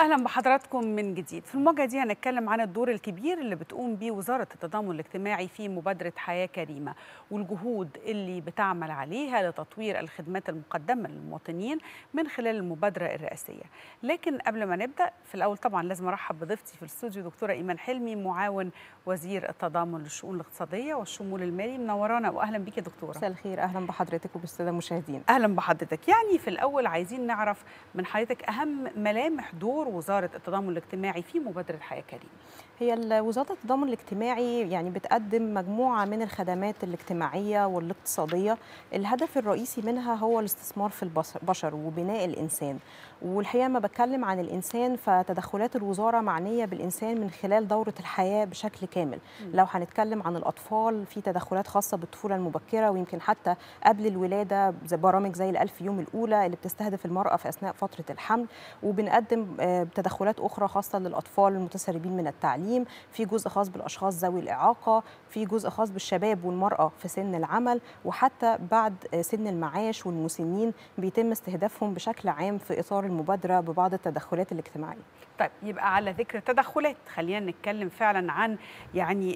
اهلا بحضراتكم من جديد في المواجهه دي هنتكلم عن الدور الكبير اللي بتقوم بيه وزاره التضامن الاجتماعي في مبادره حياه كريمه والجهود اللي بتعمل عليها لتطوير الخدمات المقدمه للمواطنين من خلال المبادره الرئاسيه لكن قبل ما نبدا في الاول طبعا لازم ارحب بضيفتي في الاستوديو دكتوره ايمان حلمي معاون وزير التضامن للشؤون الاقتصاديه والشمول المالي منورانا واهلا بيكي يا دكتوره مساء الخير اهلا بحضرتك وبالساده المشاهدين اهلا بحضرتك يعني في الاول عايزين نعرف من حضرتك اهم ملامح دور وزاره التضامن الاجتماعي في مبادره حياه كريمه هي وزاره التضامن الاجتماعي يعني بتقدم مجموعه من الخدمات الاجتماعيه والاقتصاديه الهدف الرئيسي منها هو الاستثمار في البشر وبناء الانسان والحقيقه ما بتكلم عن الانسان فتدخلات الوزاره معنيه بالانسان من خلال دوره الحياه بشكل كامل م. لو هنتكلم عن الاطفال في تدخلات خاصه بالطفوله المبكره ويمكن حتى قبل الولاده زي برامج زي الألف يوم الاولى اللي بتستهدف المراه في اثناء فتره الحمل وبنقدم تدخلات اخرى خاصه للاطفال المتسربين من التعليم في جزء خاص بالاشخاص ذوي الاعاقه في جزء خاص بالشباب والمراه في سن العمل وحتى بعد سن المعاش والمسنين بيتم استهدافهم بشكل عام في اطار المبادره ببعض التدخلات الاجتماعيه طيب يبقى على ذكر التدخلات خلينا نتكلم فعلا عن يعني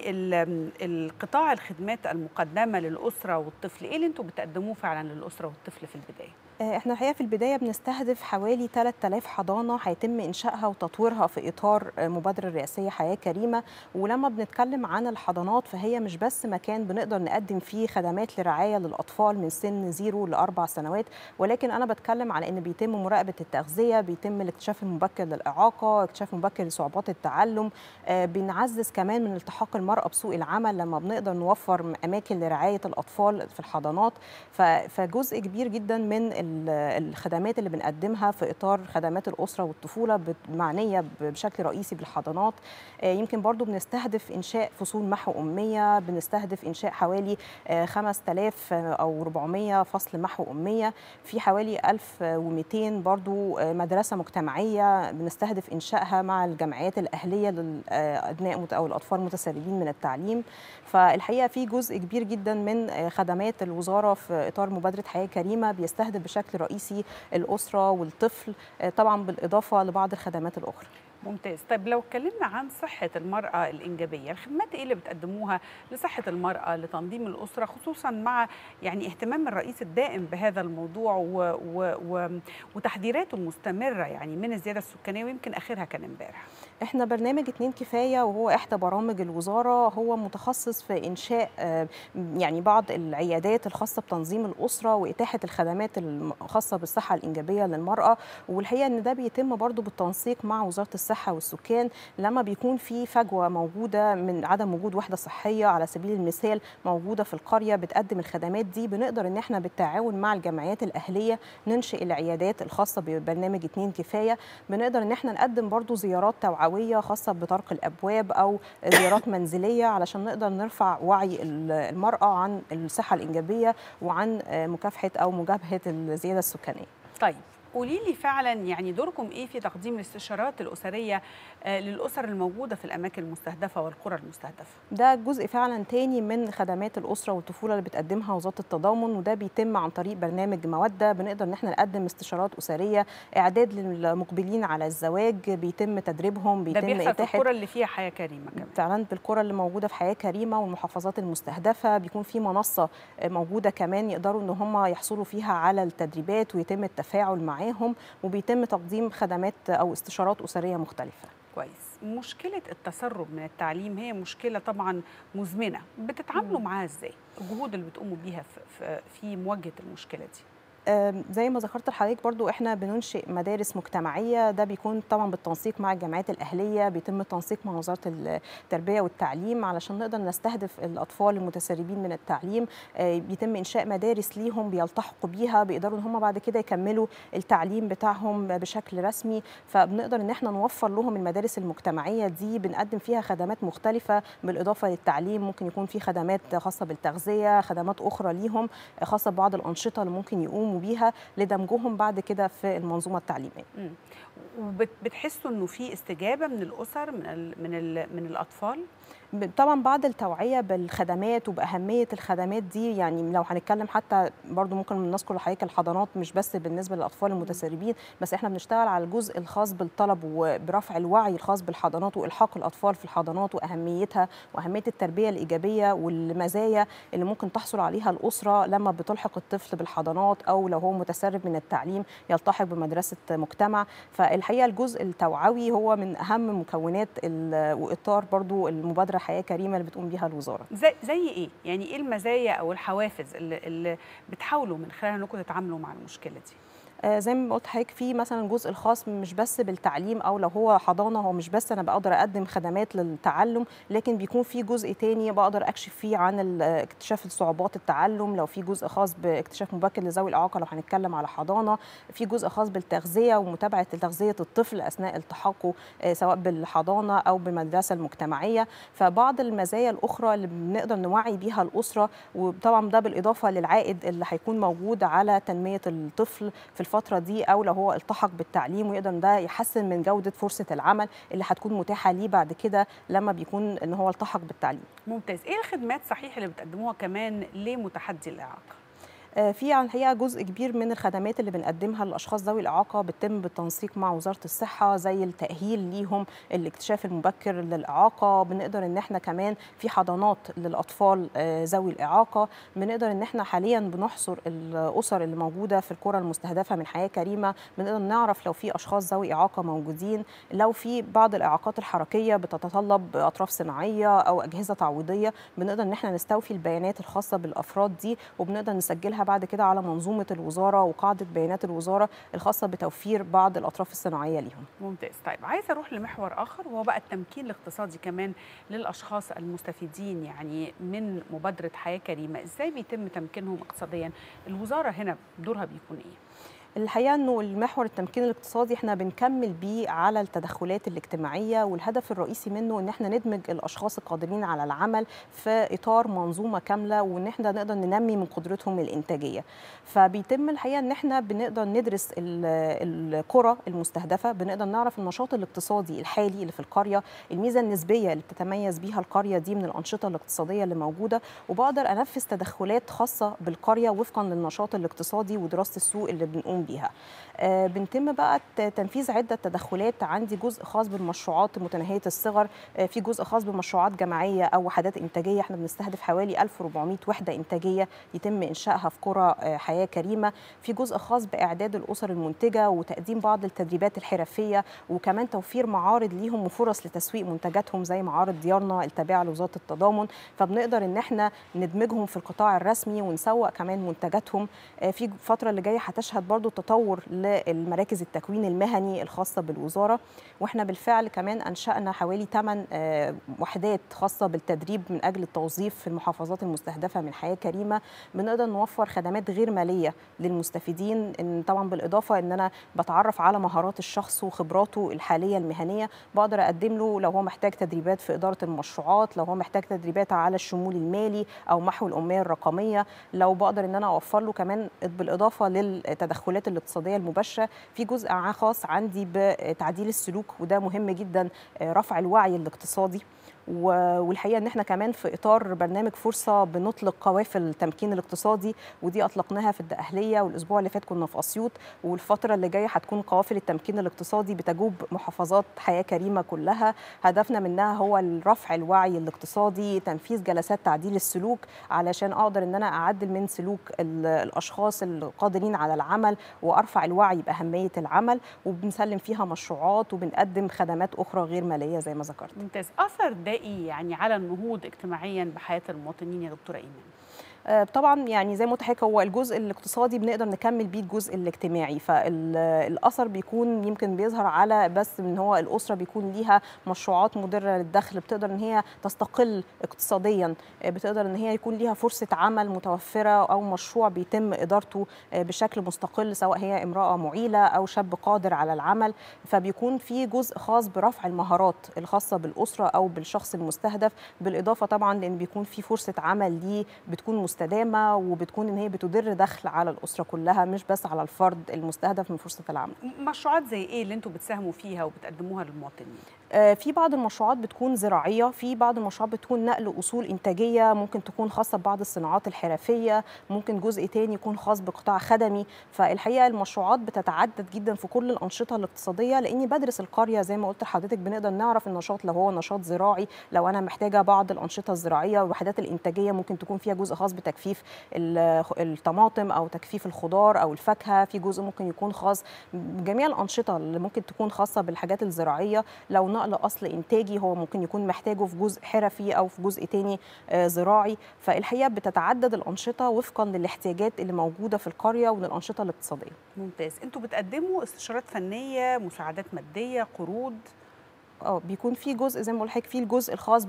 القطاع الخدمات المقدمه للاسره والطفل ايه اللي انتم بتقدموه فعلا للاسره والطفل في البدايه احنا الحقيقه في البدايه بنستهدف حوالي 3000 حضانه هيتم انشائها وتطويرها في اطار مبادره الرئاسيه حياه كريمه ولما بنتكلم عن الحضانات فهي مش بس مكان بنقدر نقدم فيه خدمات لرعايه للاطفال من سن زيرو لاربع سنوات ولكن انا بتكلم على ان بيتم مراقبه التغذيه بيتم الاكتشاف المبكر للاعاقه اكتشاف مبكر لصعوبات التعلم بنعزز كمان من التحاق المراه بسوق العمل لما بنقدر نوفر اماكن لرعايه الاطفال في الحضانات فجزء كبير جدا من الخدمات اللي بنقدمها في اطار خدمات الاسره والطفوله معنيه بشكل رئيسي بالحضانات يمكن برضو بنستهدف انشاء فصول محو اميه بنستهدف انشاء حوالي 5000 او 400 فصل محو اميه في حوالي 1200 برضو مدرسه مجتمعيه بنستهدف انشائها مع الجمعيات الاهليه للابناء او الاطفال المتسربين من التعليم فالحقيقه في جزء كبير جدا من خدمات الوزاره في اطار مبادره حياه كريمه بيستهدف بشكل رئيسي الاسره والطفل طبعا بالاضافه لبعض الخدمات الاخرى ممتاز طيب لو اتكلمنا عن صحة المرأة الإنجابية الخدمات إيه اللي بتقدموها لصحة المرأة لتنظيم الأسرة خصوصا مع يعني اهتمام الرئيس الدائم بهذا الموضوع و و و وتحذيراته المستمرة يعني من الزيادة السكانية ويمكن آخرها كان امبارح احنا برنامج اتنين كفاية وهو إحدى برامج الوزارة هو متخصص في إنشاء يعني بعض العيادات الخاصة بتنظيم الأسرة وإتاحة الخدمات الخاصة بالصحة الإنجابية للمرأة والحقيقة إن ده بيتم برضو بالتنسيق مع وزارة الصحة والسكان لما بيكون في فجوة موجودة من عدم وجود وحدة صحية على سبيل المثال موجودة في القرية بتقدم الخدمات دي بنقدر إن احنا بالتعاون مع الجمعيات الأهلية ننشئ العيادات الخاصة ببرنامج اتنين كفاية بنقدر إن احنا نقدم برضو زيارات توعوية خاصة بطرق الأبواب أو زيارات منزلية علشان نقدر نرفع وعي المرأة عن الصحة الإنجابية وعن مكافحة أو مجابهة الزيادة السكانية طيب قولي لي فعلا يعني دوركم ايه في تقديم الاستشارات الاسريه للاسر الموجوده في الاماكن المستهدفه والقرى المستهدفه ده جزء فعلا تاني من خدمات الاسره والطفوله اللي بتقدمها وزاره التضامن وده بيتم عن طريق برنامج موده بنقدر ان احنا نقدم استشارات اسريه اعداد للمقبلين على الزواج بيتم تدريبهم بيتم ده بيحصل في القرى اللي فيها حياه كريمه كمان فعلا بالقرى اللي موجوده في حياه كريمه والمحافظات المستهدفه بيكون في منصه موجوده كمان يقدروا ان هم يحصلوا فيها على التدريبات ويتم التفاعل معاهم معاهم وبيتم تقديم خدمات او استشارات اسريه مختلفه كويس مشكله التسرب من التعليم هي مشكله طبعا مزمنه بتتعاملوا معاها ازاي الجهود اللي بتقوموا بيها في, في مواجهه المشكله دي زي ما ذكرت لحضرتك برضو احنا بننشئ مدارس مجتمعيه ده بيكون طبعا بالتنسيق مع الجامعات الاهليه بيتم التنسيق مع وزاره التربيه والتعليم علشان نقدر نستهدف الاطفال المتسربين من التعليم بيتم انشاء مدارس ليهم بيلتحقوا بيها بيقدروا ان هم بعد كده يكملوا التعليم بتاعهم بشكل رسمي فبنقدر ان احنا نوفر لهم المدارس المجتمعيه دي بنقدم فيها خدمات مختلفه بالاضافه للتعليم ممكن يكون في خدمات خاصه بالتغذيه خدمات اخرى ليهم خاصه ببعض الانشطه اللي ممكن يقوموا بيها لدمجهم بعد كده في المنظومه التعليميه. وبتحسوا انه في استجابه من الاسر من ال من ال من الاطفال؟ طبعا بعد التوعيه بالخدمات وباهميه الخدمات دي يعني لو هنتكلم حتى برضو ممكن نذكر لحضرتك الحضانات مش بس بالنسبه للاطفال المتسربين بس احنا بنشتغل على الجزء الخاص بالطلب وبرفع الوعي الخاص بالحضانات والحاق الاطفال في الحضانات واهميتها واهميه التربيه الايجابيه والمزايا اللي ممكن تحصل عليها الاسره لما بتلحق الطفل بالحضانات او لو هو متسرب من التعليم يلتحق بمدرسه مجتمع فالحقيقه الجزء التوعوي هو من اهم مكونات واطار برضو المبادره حياه كريمه اللي بتقوم بيها الوزاره زي زي ايه يعني ايه المزايا او الحوافز اللي, اللي بتحاولوا من خلالها انكم تتعاملوا مع المشكله دي آه زي ما قلت حضرتك في مثلا الجزء الخاص مش بس بالتعليم او لو هو حضانه هو مش بس انا بقدر اقدم خدمات للتعلم لكن بيكون في جزء تاني بقدر اكشف فيه عن اكتشاف صعوبات التعلم لو في جزء خاص باكتشاف مبكر لذوي الاعاقه لو هنتكلم على حضانه في جزء خاص بالتغذيه ومتابعه تغذيه الطفل اثناء التحاقه آه سواء بالحضانه او بالمدرسه المجتمعيه فبعض المزايا الاخرى اللي بنقدر نوعي بيها الاسره وطبعا ده بالاضافه للعائد اللي هيكون موجود على تنميه الطفل في الفتره دي او لو هو التحق بالتعليم ويقدر ده يحسن من جوده فرصه العمل اللي هتكون متاحه ليه بعد كده لما بيكون ان هو التحق بالتعليم ممتاز ايه الخدمات صحيح اللي بتقدموها كمان لمتحدي الاعاقه في عن الحقيقه جزء كبير من الخدمات اللي بنقدمها للاشخاص ذوي الاعاقه بتتم بالتنسيق مع وزاره الصحه زي التاهيل ليهم الاكتشاف المبكر للاعاقه بنقدر ان احنا كمان في حضانات للاطفال ذوي الاعاقه بنقدر ان احنا حاليا بنحصر الاسر اللي موجوده في القرى المستهدفه من حياه كريمه بنقدر نعرف لو في اشخاص ذوي اعاقه موجودين لو في بعض الاعاقات الحركيه بتتطلب اطراف صناعيه او اجهزه تعويضيه بنقدر ان احنا نستوفي البيانات الخاصه بالافراد دي وبنقدر نسجلها بعد كده على منظومه الوزاره وقاعده بيانات الوزاره الخاصه بتوفير بعض الاطراف الصناعيه ليهم. ممتاز، طيب عايزه اروح لمحور اخر وهو بقى التمكين الاقتصادي كمان للاشخاص المستفيدين يعني من مبادره حياه كريمه، ازاي بيتم تمكينهم اقتصاديا؟ الوزاره هنا دورها بيكون ايه؟ الحقيقه انه المحور التمكين الاقتصادي احنا بنكمل بيه على التدخلات الاجتماعيه والهدف الرئيسي منه ان احنا ندمج الاشخاص القادرين على العمل في اطار منظومه كامله وان احنا نقدر ننمي من قدرتهم الانتاجيه فبيتم الحقيقه ان احنا بنقدر ندرس القرى المستهدفه بنقدر نعرف النشاط الاقتصادي الحالي اللي في القريه الميزه النسبيه اللي بتتميز بيها القريه دي من الانشطه الاقتصاديه اللي موجوده وبقدر انفذ تدخلات خاصه بالقريه وفقا للنشاط الاقتصادي ودراسه السوق اللي بنقوم بيها آه بنتم بقى تنفيذ عده تدخلات عندي جزء خاص بالمشروعات متناهيه الصغر آه في جزء خاص بمشروعات جماعيه او وحدات انتاجيه احنا بنستهدف حوالي 1400 وحده انتاجيه يتم انشائها في قرى آه حياه كريمه في جزء خاص باعداد الاسر المنتجه وتقديم بعض التدريبات الحرفيه وكمان توفير معارض ليهم وفرص لتسويق منتجاتهم زي معارض ديارنا التابعه لوزاره التضامن فبنقدر ان احنا ندمجهم في القطاع الرسمي ونسوق كمان منتجاتهم في الفتره اللي جايه هتشهد برضو تطور للمراكز التكوين المهني الخاصة بالوزارة وإحنا بالفعل كمان أنشأنا حوالي 8 وحدات خاصة بالتدريب من أجل التوظيف في المحافظات المستهدفة من حياة كريمة بنقدر نوفر خدمات غير مالية للمستفيدين إن طبعا بالإضافة إن أنا بتعرف على مهارات الشخص وخبراته الحالية المهنية بقدر أقدم له لو هو محتاج تدريبات في إدارة المشروعات لو هو محتاج تدريبات على الشمول المالي أو محو الأمية الرقمية لو بقدر إن أنا أوفر له كمان بالإضافة للتدخلات الاقتصاديه المباشره في جزء خاص عندي بتعديل السلوك وده مهم جدا رفع الوعي الاقتصادي والحقيقه ان احنا كمان في اطار برنامج فرصه بنطلق قوافل التمكين الاقتصادي ودي اطلقناها في الدقهليه والاسبوع اللي فات كنا في اسيوط والفتره اللي جايه هتكون قوافل التمكين الاقتصادي بتجوب محافظات حياه كريمه كلها هدفنا منها هو رفع الوعي الاقتصادي تنفيذ جلسات تعديل السلوك علشان اقدر ان انا اعدل من سلوك الاشخاص القادرين على العمل وارفع الوعي باهميه العمل وبنسلم فيها مشروعات وبنقدم خدمات اخرى غير ماليه زي ما ذكرت ممتاز اثر ده ايه يعني على النهوض اجتماعيا بحياه المواطنين يا دكتوره ايمان طبعا يعني زي ما قلت لحضرتك هو الجزء الاقتصادي بنقدر نكمل بيه الجزء الاجتماعي فالاثر بيكون يمكن بيظهر على بس ان هو الاسره بيكون ليها مشروعات مدره للدخل بتقدر ان هي تستقل اقتصاديا بتقدر ان هي يكون ليها فرصه عمل متوفره او مشروع بيتم ادارته بشكل مستقل سواء هي امراه معيله او شاب قادر على العمل فبيكون في جزء خاص برفع المهارات الخاصه بالاسره او بالشخص المستهدف بالاضافه طبعا لان بيكون في فرصه عمل ليه بتكون مستدامه وبتكون ان هي بتدر دخل على الاسره كلها مش بس على الفرد المستهدف من فرصه العمل. مشروعات زي ايه اللي انتم بتساهموا فيها وبتقدموها للمواطنين؟ في بعض المشروعات بتكون زراعيه في بعض المشروعات بتكون نقل اصول انتاجيه ممكن تكون خاصه ببعض الصناعات الحرفيه ممكن جزء تاني يكون خاص بقطاع خدمي فالحقيقه المشروعات بتتعدد جدا في كل الانشطه الاقتصاديه لاني بدرس القريه زي ما قلت لحضرتك بنقدر نعرف النشاط لو هو نشاط زراعي لو انا محتاجه بعض الانشطه الزراعيه والوحدات الانتاجيه ممكن تكون فيها جزء خاص بتجفيف الطماطم او تجفيف الخضار او الفاكهه في جزء ممكن يكون خاص بجميع الانشطه اللي ممكن تكون خاصه بالحاجات الزراعيه لو نقل اصل انتاجي هو ممكن يكون محتاجه في جزء حرفي او في جزء تاني زراعي فالحقيقه بتتعدد الانشطه وفقا للاحتياجات اللي موجوده في القريه وللانشطه الاقتصاديه ممتاز انتوا بتقدموا استشارات فنيه مساعدات ماديه قروض اه بيكون في جزء زي ما بقول لحضرتك في الجزء الخاص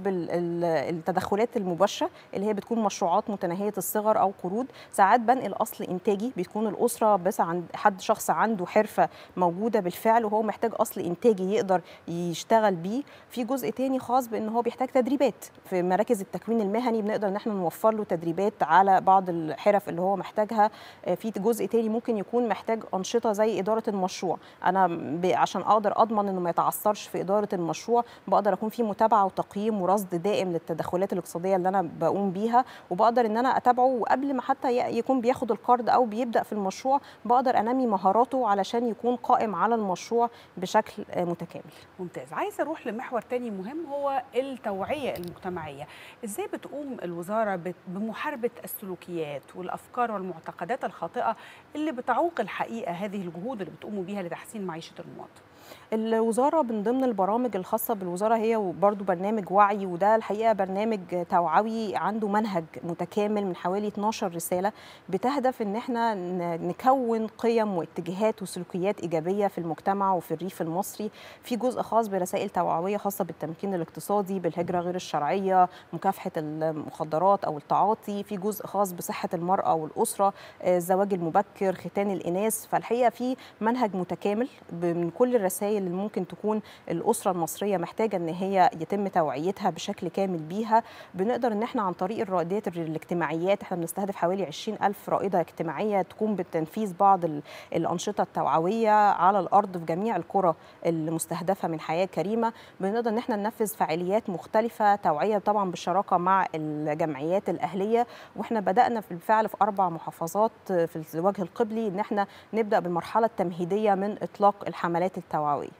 بالتدخلات المباشره اللي هي بتكون مشروعات متناهيه الصغر او قروض ساعات بنقل اصل انتاجي بتكون الاسره بس عند حد شخص عنده حرفه موجوده بالفعل وهو محتاج اصل انتاجي يقدر يشتغل بيه في جزء تاني خاص بان هو بيحتاج تدريبات في مراكز التكوين المهني بنقدر ان احنا نوفر له تدريبات على بعض الحرف اللي هو محتاجها في جزء تاني ممكن يكون محتاج انشطه زي اداره المشروع انا عشان اقدر اضمن انه ما يتعثرش في اداره المشروع بقدر اكون في متابعه وتقييم ورصد دائم للتدخلات الاقتصاديه اللي انا بقوم بيها وبقدر ان انا اتابعه وقبل ما حتى يكون بياخد القرض او بيبدا في المشروع بقدر انمي مهاراته علشان يكون قائم على المشروع بشكل متكامل. ممتاز، عايزه اروح لمحور تاني مهم هو التوعيه المجتمعيه، ازاي بتقوم الوزاره بمحاربه السلوكيات والافكار والمعتقدات الخاطئه اللي بتعوق الحقيقه هذه الجهود اللي بتقوموا بيها لتحسين معيشه المواطن؟ الوزاره من ضمن البرامج الخاصه بالوزاره هي برضو برنامج وعي وده الحقيقه برنامج توعوي عنده منهج متكامل من حوالي 12 رساله بتهدف ان احنا نكون قيم واتجاهات وسلوكيات ايجابيه في المجتمع وفي الريف المصري في جزء خاص برسائل توعويه خاصه بالتمكين الاقتصادي بالهجره غير الشرعيه مكافحه المخدرات او التعاطي في جزء خاص بصحه المراه والاسره الزواج المبكر ختان الاناث فالحقيقه في منهج متكامل من كل الرسائل اللي ممكن تكون الاسره المصريه محتاجه ان هي يتم توعيتها بشكل كامل بيها بنقدر ان احنا عن طريق الرائدات الاجتماعيات احنا بنستهدف حوالي 20 ألف رائده اجتماعيه تقوم بتنفيذ بعض الانشطه التوعويه على الارض في جميع القرى المستهدفه من حياه كريمه بنقدر ان احنا ننفذ فعاليات مختلفه توعيه طبعا بالشراكه مع الجمعيات الاهليه واحنا بدانا بالفعل في اربع محافظات في الوجه القبلي ان احنا نبدا بالمرحله التمهيديه من اطلاق الحملات التوعويه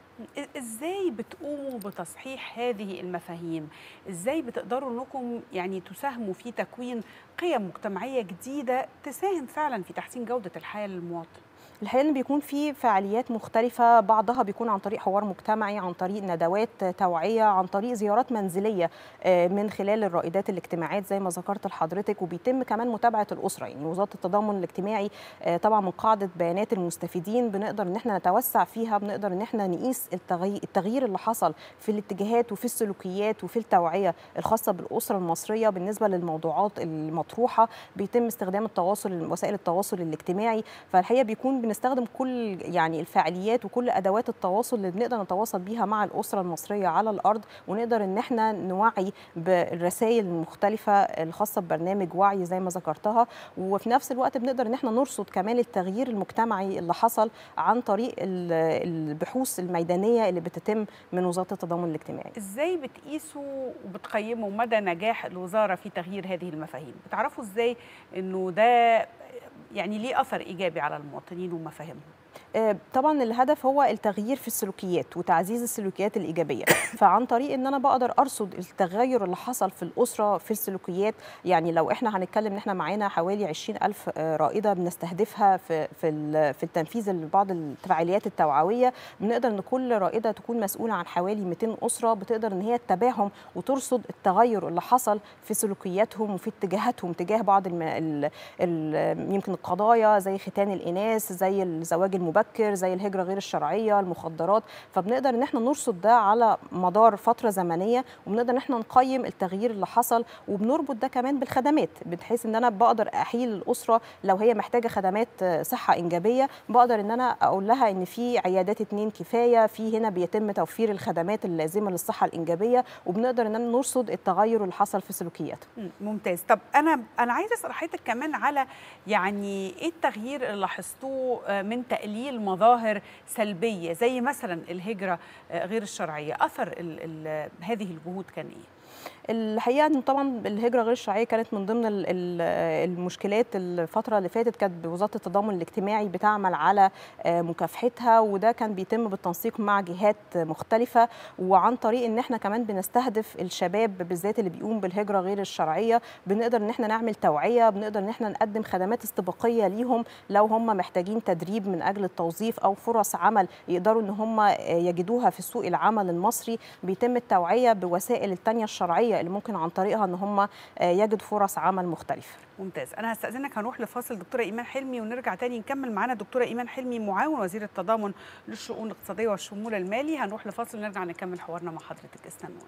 ازاي بتقوموا بتصحيح هذه المفاهيم ازاي بتقدروا انكم يعني تساهموا في تكوين قيم مجتمعيه جديده تساهم فعلا في تحسين جوده الحياه للمواطن الحقيقه ان بيكون في فعاليات مختلفه بعضها بيكون عن طريق حوار مجتمعي عن طريق ندوات توعيه عن طريق زيارات منزليه من خلال الرائدات الاجتماعات زي ما ذكرت لحضرتك وبيتم كمان متابعه الاسره يعني وزاره التضامن الاجتماعي طبعا من قاعده بيانات المستفيدين بنقدر ان احنا نتوسع فيها بنقدر ان احنا نقيس التغيير اللي حصل في الاتجاهات وفي السلوكيات وفي التوعيه الخاصه بالاسره المصريه بالنسبه للموضوعات المطروحه بيتم استخدام التواصل وسائل التواصل الاجتماعي فالحقيقه بيكون بنستخدم كل يعني الفعاليات وكل ادوات التواصل اللي بنقدر نتواصل بيها مع الاسره المصريه على الارض ونقدر ان احنا نوعي بالرسائل المختلفه الخاصه ببرنامج وعي زي ما ذكرتها وفي نفس الوقت بنقدر ان احنا نرصد كمان التغيير المجتمعي اللي حصل عن طريق البحوث الميدانيه اللي بتتم من وزاره التضامن الاجتماعي. ازاي بتقيسوا وبتقيموا مدى نجاح الوزاره في تغيير هذه المفاهيم؟ بتعرفوا ازاي انه ده يعني ليه اثر ايجابي على المواطنين ومفاهيمهم طبعا الهدف هو التغيير في السلوكيات وتعزيز السلوكيات الايجابيه فعن طريق ان انا بقدر ارصد التغير اللي حصل في الاسره في السلوكيات يعني لو احنا هنتكلم ان احنا معانا حوالي 20 الف رائده بنستهدفها في في في التنفيذ لبعض الفعاليات التوعويه بنقدر ان كل رائده تكون مسؤوله عن حوالي 200 اسره بتقدر ان هي تتابعهم وترصد التغير اللي حصل في سلوكياتهم وفي اتجاهاتهم تجاه بعض الم... ال... ال... يمكن القضايا زي ختان الاناث زي الزواج المبكر زي الهجره غير الشرعيه المخدرات فبنقدر ان احنا نرصد ده على مدار فتره زمنيه وبنقدر ان احنا نقيم التغيير اللي حصل وبنربط ده كمان بالخدمات بحيث ان انا بقدر احيل الاسره لو هي محتاجه خدمات صحه انجابيه بقدر ان انا اقول لها ان في عيادات اتنين كفايه في هنا بيتم توفير الخدمات اللازمه للصحه الانجابيه وبنقدر ان نرصد التغير اللي حصل في سلوكياته ممتاز طب انا انا عايزه اسال حضرتك كمان على يعني ايه التغيير اللي لاحظتوه من تقليل تحليل مظاهر سلبيه زي مثلا الهجره غير الشرعيه اثر ال ال هذه الجهود كان ايه الحقيقه ان طبعا الهجره غير الشرعيه كانت من ضمن المشكلات الفتره اللي فاتت كانت وزاره التضامن الاجتماعي بتعمل على مكافحتها وده كان بيتم بالتنسيق مع جهات مختلفه وعن طريق ان احنا كمان بنستهدف الشباب بالذات اللي بيقوم بالهجره غير الشرعيه بنقدر ان احنا نعمل توعيه بنقدر ان احنا نقدم خدمات استباقيه ليهم لو هم محتاجين تدريب من اجل التوظيف او فرص عمل يقدروا ان هم يجدوها في سوق العمل المصري بيتم التوعيه بوسائل التانيه الشرعيه اللي ممكن عن طريقها ان هم يجدوا فرص عمل مختلفه ممتاز انا هستاذنك هنروح لفاصل دكتوره ايمان حلمي ونرجع تاني نكمل معانا دكتوره ايمان حلمي معاون وزير التضامن للشؤون الاقتصاديه والشمول المالي هنروح لفاصل ونرجع نكمل حوارنا مع حضرتك استنونا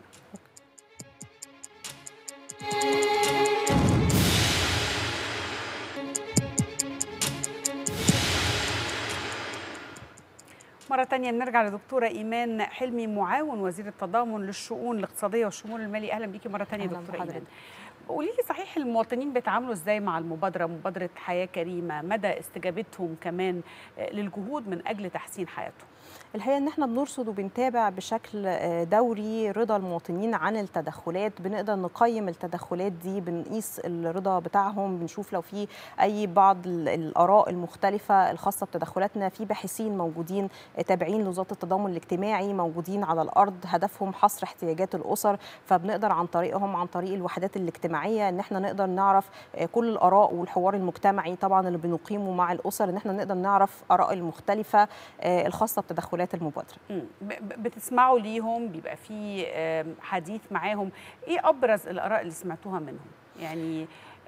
مرة تانية نرجع لدكتورة إيمان حلمي معاون وزير التضامن للشؤون الاقتصادية والشمول المالي أهلا بيكي مرة تانية دكتورة إيمان قولي لي صحيح المواطنين بيتعاملوا ازاي مع المبادرة مبادرة حياة كريمة مدى استجابتهم كمان للجهود من أجل تحسين حياتهم الحقيقه ان احنا بنرصد وبنتابع بشكل دوري رضا المواطنين عن التدخلات بنقدر نقيم التدخلات دي بنقيس الرضا بتاعهم بنشوف لو في اي بعض الاراء المختلفه الخاصه بتدخلاتنا في باحثين موجودين تابعين لوزاره التضامن الاجتماعي موجودين على الارض هدفهم حصر احتياجات الاسر فبنقدر عن طريقهم عن طريق الوحدات الاجتماعيه ان احنا نقدر نعرف كل الاراء والحوار المجتمعي طبعا اللي بنقيمه مع الاسر ان احنا نقدر نعرف اراء المختلفه الخاصه بتدخلات المبادره بتسمعوا ليهم بيبقى في حديث معاهم ايه ابرز الاراء اللي سمعتوها منهم يعني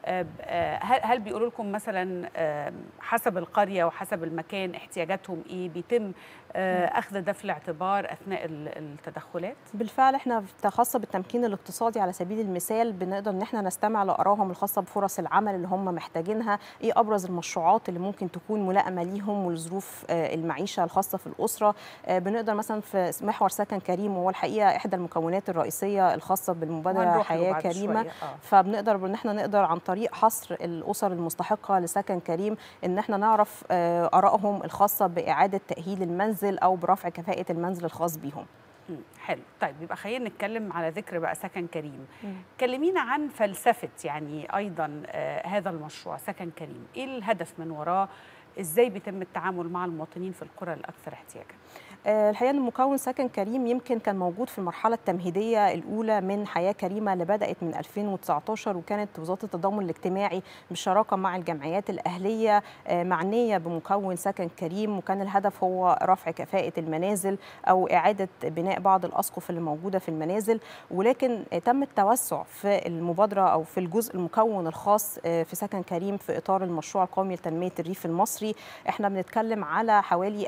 هل بيقولوا لكم مثلا حسب القريه وحسب المكان احتياجاتهم ايه بيتم اخذ ده في الاعتبار اثناء التدخلات بالفعل احنا خاصه بالتمكين الاقتصادي على سبيل المثال بنقدر ان احنا نستمع لارائهم الخاصه بفرص العمل اللي هم محتاجينها ايه ابرز المشروعات اللي ممكن تكون ملائمه ليهم ولظروف المعيشه الخاصه في الاسره بنقدر مثلا في محور سكن كريم وهو الحقيقه احدى المكونات الرئيسيه الخاصه بالمبادره حياه كريمه آه. فبنقدر ان احنا نقدر عن طريق حصر الاسر المستحقه لسكن كريم ان احنا نعرف ارائهم الخاصه باعاده تاهيل المنزل او برفع كفاءه المنزل الخاص بيهم حلو طيب يبقى خلينا نتكلم على ذكر بقى سكن كريم كلمينا عن فلسفه يعني ايضا آه هذا المشروع سكن كريم ايه الهدف من وراه ازاي بيتم التعامل مع المواطنين في القرى الاكثر احتياجا الحقيقه ان مكون سكن كريم يمكن كان موجود في المرحله التمهيديه الاولى من حياه كريمه اللي بدات من 2019 وكانت وزاره التضامن الاجتماعي بالشراكه مع الجمعيات الاهليه معنيه بمكون سكن كريم وكان الهدف هو رفع كفاءه المنازل او اعاده بناء بعض الاسقف اللي موجوده في المنازل ولكن تم التوسع في المبادره او في الجزء المكون الخاص في سكن كريم في اطار المشروع القومي لتنميه الريف المصري احنا بنتكلم على حوالي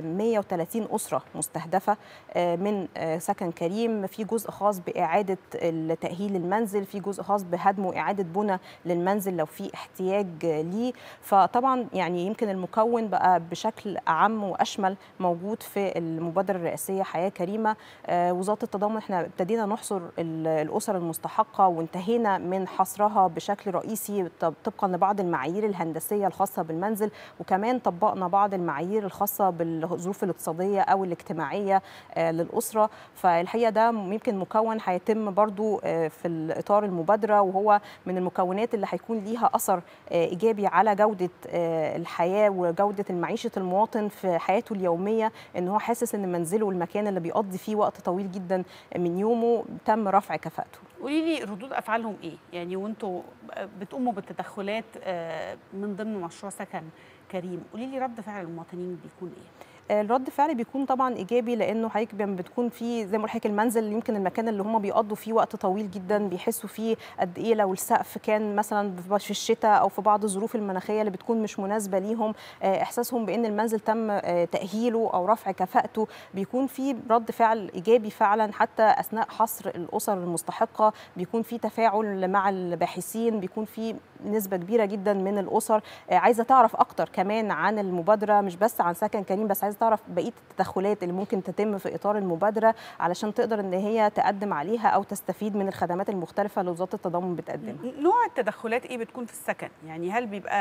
130 أسرة مستهدفة من سكن كريم في جزء خاص بإعادة تأهيل المنزل في جزء خاص بهدم وإعادة بنى للمنزل لو في احتياج ليه فطبعا يعني يمكن المكون بقى بشكل أعم وأشمل موجود في المبادرة الرئاسية حياة كريمة وزارة التضامن احنا ابتدينا نحصر الأسر المستحقة وانتهينا من حصرها بشكل رئيسي طبقا لبعض المعايير الهندسية الخاصة بالمنزل وكمان طبقنا بعض المعايير الخاصة بالظروف الاقتصادية او الاجتماعيه للاسره فالحقيقه ده يمكن مكون هيتم برضو في الاطار المبادره وهو من المكونات اللي هيكون ليها اثر ايجابي على جوده الحياه وجوده معيشه المواطن في حياته اليوميه ان هو حاسس ان منزله المكان اللي بيقضي فيه وقت طويل جدا من يومه تم رفع كفاءته قولي لي ردود افعالهم ايه يعني وانتوا بتقوموا بالتدخلات من ضمن مشروع سكن كريم قولي لي رد فعل المواطنين بيكون ايه الرد فعل بيكون طبعا ايجابي لانه حضرتك بتكون في زي ما قلت المنزل يمكن المكان اللي هم بيقضوا فيه وقت طويل جدا بيحسوا فيه قد ايه لو السقف كان مثلا في الشتاء او في بعض الظروف المناخيه اللي بتكون مش مناسبه ليهم احساسهم بان المنزل تم تاهيله او رفع كفاءته بيكون في رد فعل ايجابي فعلا حتى اثناء حصر الاسر المستحقه بيكون في تفاعل مع الباحثين بيكون في نسبه كبيره جدا من الاسر عايزه تعرف اكتر كمان عن المبادره مش بس عن سكن كريم بس عايزه تعرف بقيه التدخلات اللي ممكن تتم في اطار المبادره علشان تقدر ان هي تقدم عليها او تستفيد من الخدمات المختلفه اللي وزاره التضامن بتقدمها. نوع التدخلات ايه بتكون في السكن؟ يعني هل بيبقى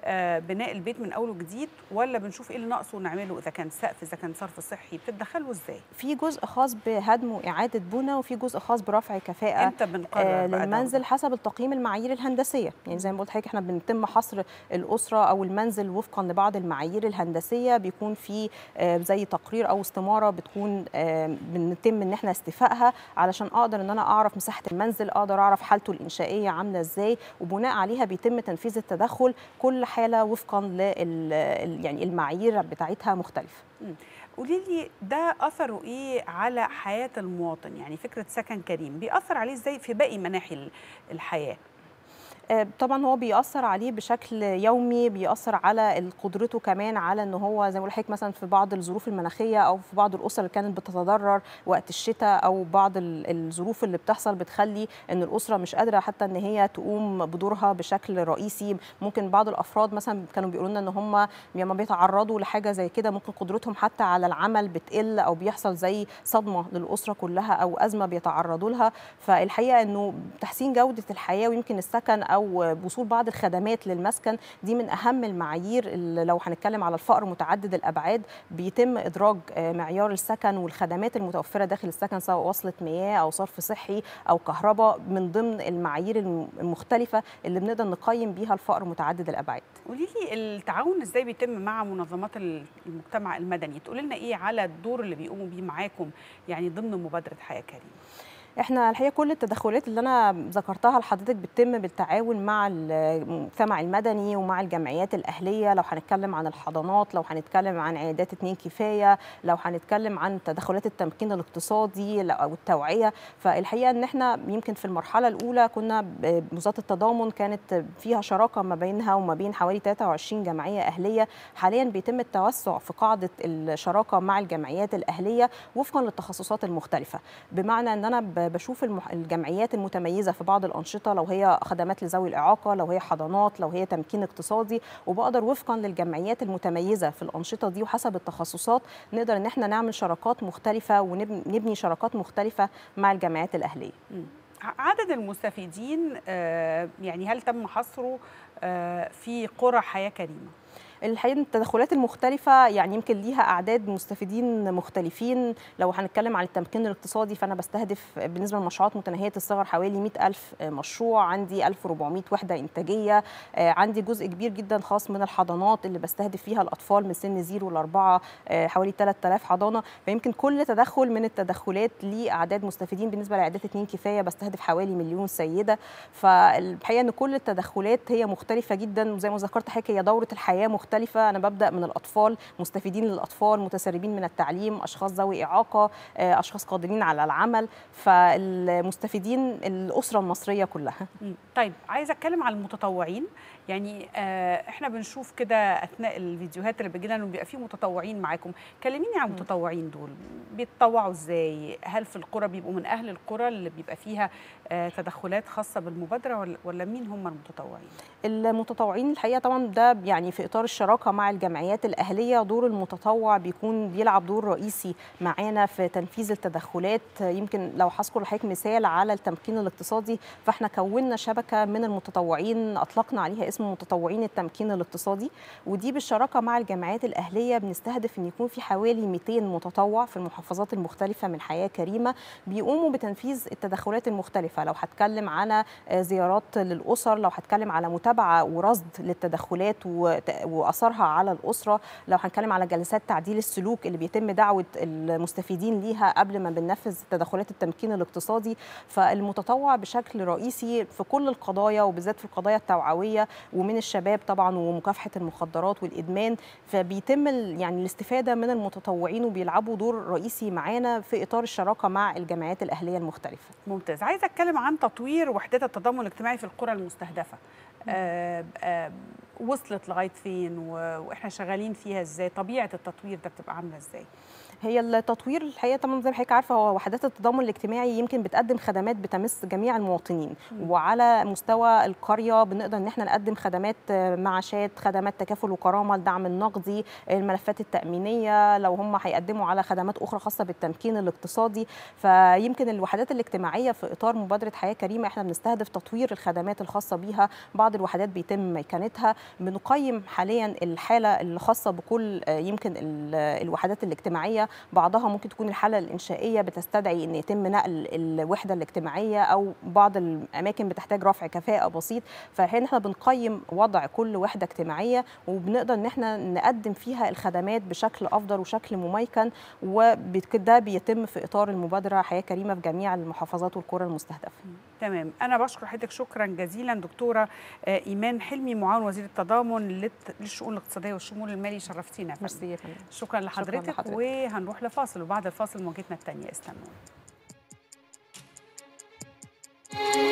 بناء البيت من اول وجديد ولا بنشوف ايه اللي ناقصه ونعمله اذا كان سقف اذا كان صرف صحي بتتدخلوا ازاي في جزء خاص بهدم واعاده بناء وفي جزء خاص برفع كفاءه امتى بنقرر للمنزل حسب التقييم المعايير الهندسيه يعني زي ما قلت لحضرتك احنا بنتم حصر الاسره او المنزل وفقا لبعض المعايير الهندسيه بيكون في زي تقرير او استماره بتكون بنتم ان احنا استيفائها علشان اقدر ان انا اعرف مساحه المنزل اقدر اعرف حالته الانشائيه عامله ازاي وبناء عليها بيتم تنفيذ التدخل كل حاله وفقا لل يعني المعايير بتاعتها مختلفه قولي لي ده اثره ايه على حياه المواطن يعني فكره سكن كريم بيأثر عليه ازاي في باقي مناحي الحياه طبعا هو بيأثر عليه بشكل يومي بيأثر على قدرته كمان على ان هو زي ما بقول مثلا في بعض الظروف المناخيه او في بعض الاسر اللي كانت بتتضرر وقت الشتاء او بعض الظروف اللي بتحصل بتخلي ان الاسره مش قادره حتى ان هي تقوم بدورها بشكل رئيسي ممكن بعض الافراد مثلا كانوا بيقولوا لنا ان هم لما بيتعرضوا لحاجه زي كده ممكن قدرتهم حتى على العمل بتقل او بيحصل زي صدمه للاسره كلها او ازمه بيتعرضوا لها فالحقيقه انه تحسين جوده الحياه ويمكن السكن او وصول بعض الخدمات للمسكن دي من اهم المعايير اللي لو هنتكلم على الفقر متعدد الابعاد بيتم ادراج معيار السكن والخدمات المتوفره داخل السكن سواء وصله مياه او صرف صحي او كهرباء من ضمن المعايير المختلفه اللي بنقدر نقيم بيها الفقر متعدد الابعاد. قولي لي التعاون ازاي بيتم مع منظمات المجتمع المدني؟ تقولي لنا ايه على الدور اللي بيقوموا بيه معاكم يعني ضمن مبادره حياه كريمه؟ احنا الحقيقه كل التدخلات اللي انا ذكرتها لحضرتك بتتم بالتعاون مع المجتمع المدني ومع الجمعيات الاهليه لو هنتكلم عن الحضانات لو هنتكلم عن عيادات اتنين كفايه لو هنتكلم عن تدخلات التمكين الاقتصادي او التوعيه فالحقيقه ان احنا يمكن في المرحله الاولى كنا وزاره التضامن كانت فيها شراكه ما بينها وما بين حوالي 23 جمعيه اهليه حاليا بيتم التوسع في قاعده الشراكه مع الجمعيات الاهليه وفقا للتخصصات المختلفه بمعنى ان انا بشوف الجمعيات المتميزه في بعض الانشطه لو هي خدمات لذوي الاعاقه لو هي حضانات لو هي تمكين اقتصادي وبقدر وفقا للجمعيات المتميزه في الانشطه دي وحسب التخصصات نقدر ان احنا نعمل شراكات مختلفه ونبني شراكات مختلفه مع الجمعيات الاهليه عدد المستفيدين يعني هل تم حصره في قرى حياه كريمه الحقيقه التدخلات المختلفه يعني يمكن ليها اعداد مستفيدين مختلفين لو هنتكلم عن التمكين الاقتصادي فانا بستهدف بالنسبه للمشروعات متناهيه الصغر حوالي 100 ألف مشروع عندي 1400 وحده انتاجيه عندي جزء كبير جدا خاص من الحضانات اللي بستهدف فيها الاطفال من سن 0 ل 4 حوالي 3000 حضانه فيمكن كل تدخل من التدخلات ليه اعداد مستفيدين بالنسبه لعيادات اتنين كفايه بستهدف حوالي مليون سيده فالحقيقه ان كل التدخلات هي مختلفه جدا وزي ما ذكرت حضرتك هي دوره الحياه مختلفه مختلفة أنا ببدأ من الأطفال مستفيدين للأطفال متسربين من التعليم أشخاص ذوي إعاقة أشخاص قادرين على العمل فالمستفيدين الأسرة المصرية كلها طيب عايزة أتكلم على المتطوعين يعني آه احنا بنشوف كده اثناء الفيديوهات اللي بيجي لنا بيبقى في متطوعين معاكم كلميني عن المتطوعين دول بيتطوعوا ازاي هل في القرى بيبقوا من اهل القرى اللي بيبقى فيها آه تدخلات خاصه بالمبادره ولا, ولا مين هم المتطوعين المتطوعين الحقيقه طبعا ده يعني في اطار الشراكه مع الجمعيات الاهليه دور المتطوع بيكون بيلعب دور رئيسي معانا في تنفيذ التدخلات يمكن لو هذكر لحضرتك مثال على التمكين الاقتصادي فاحنا كونا شبكه من المتطوعين اطلقنا عليها اسم متطوعين التمكين الاقتصادي ودي بالشراكه مع الجمعيات الاهليه بنستهدف ان يكون في حوالي 200 متطوع في المحافظات المختلفه من حياه كريمه بيقوموا بتنفيذ التدخلات المختلفه لو هتكلم على زيارات للاسر لو هتكلم على متابعه ورصد للتدخلات واثرها على الاسره لو هنتكلم على جلسات تعديل السلوك اللي بيتم دعوه المستفيدين ليها قبل ما بننفذ تدخلات التمكين الاقتصادي فالمتطوع بشكل رئيسي في كل القضايا وبالذات في القضايا التوعويه ومن الشباب طبعا ومكافحه المخدرات والادمان فبيتم يعني الاستفاده من المتطوعين وبيلعبوا دور رئيسي معانا في اطار الشراكه مع الجمعيات الاهليه المختلفه. ممتاز، عايزه اتكلم عن تطوير وحدات التضامن الاجتماعي في القرى المستهدفه. آه آه وصلت لغايه فين واحنا شغالين فيها ازاي؟ طبيعه التطوير ده بتبقى عامله ازاي؟ هي التطوير الحقيقه طبعا زي ما حضرتك عارفه هو وحدات التضامن الاجتماعي يمكن بتقدم خدمات بتمس جميع المواطنين م. وعلى مستوى القريه بنقدر ان احنا نقدم خدمات معاشات خدمات تكافل وكرامه الدعم النقدي الملفات التامينيه لو هم هيقدموا على خدمات اخرى خاصه بالتمكين الاقتصادي فيمكن الوحدات الاجتماعيه في اطار مبادره حياه كريمه احنا بنستهدف تطوير الخدمات الخاصه بيها بعض الوحدات بيتم ميكنتها بنقيم حاليا الحاله الخاصه بكل يمكن الوحدات الاجتماعيه بعضها ممكن تكون الحاله الانشائيه بتستدعي ان يتم نقل الوحده الاجتماعيه او بعض الاماكن بتحتاج رفع كفاءه بسيط فالحين احنا بنقيم وضع كل وحده اجتماعيه وبنقدر ان احنا نقدم فيها الخدمات بشكل افضل وشكل مميكن وده بيتم في اطار المبادره حياه كريمه في جميع المحافظات والقرى المستهدفه. تمام انا بشكر حضرتك شكرا جزيلا دكتوره ايمان حلمي معاون وزير التضامن للشؤون الاقتصاديه والشمول المالي شرفتينا ميرسي شكرا لحضرتك, شكرا لحضرتك وهنروح لفاصل وبعد الفاصل موجتنا الثانيه استنونا